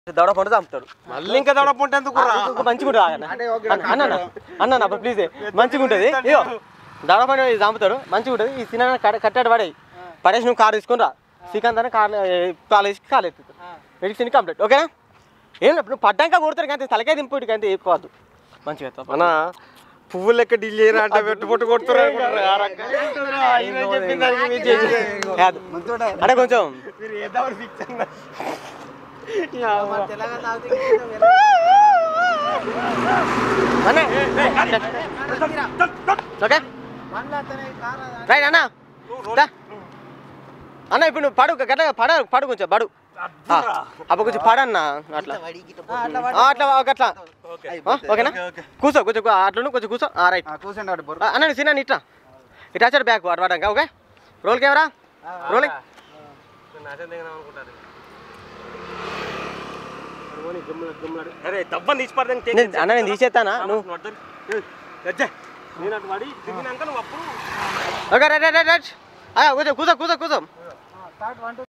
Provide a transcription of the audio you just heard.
దవడ పండు చంపుతాడు మళ్ళీ ఇంకా దొడపంటే ఎందుకు రా? ఇంకొక మంచిగా ఉంటుంది ఆగన్న. అన్న అన్న అన్న అన్న ప్లీజ్ మంచిగా ఉంటుంది ఇగో దవడ పండు ఇది చంపుతాడు మంచిగా ఉంటుంది ఈ సినిమా కట్టాడు పడే పడేసి నువ్వు కారు తీసుకుని రా శ్రీకాంత్ అని కార్ కాలు వేసి కాలు ఎత్తుతాడు మెడిసిన్ కంప్లీట్ ఓకేనా ఏం లేదు నువ్వు పడ్డాక కొడతారు కానీ తలకాయ దింపుడు కానీ ఎక్కువద్దు మంచిగా ఎత్తావు. అన్న పువ్వు లెక్క డీల్ చేయరా అంటే పెట్టు పొట్టు కొడుతున్నారు కాదు. అంటే కొంచెం అన్న ఓకే రైట్ అన్న దా. అన్న ఇప్పుడు నువ్వు పడు గట్ల పడ పడు కొంచెం పడు ఆ, అప్పుడు కొంచెం పడన్న అట్లా ఆ, అట్లా అట్లా ఓకేనా కూర్చో కొంచెం కూ- అట్లా నువ్వు కొంచెం కూర్చో ఆ, రైట్ కూర్చోండి అటు బొర్రు. ఆ, అన్న సినా ఇట్లా ఇట్లా వచ్చాడు బ్యాక్ వాడు వాడంగా ఓకే రోల్ కెమెరా రోలింగ్ అరే దబ్బని తీసి పడదానికి take నేను- అన్న నేను తీసేస్తానా నువ్వు నువ్వు అడ్డం- ఏయ్, గజ్జె. నేను అటు పడి దిగినాక నువ్వు అప్పుడు ఓకే రైట్ రైట్ రైట్ కూర్చో కూర్చో కూర్చో కూర్చో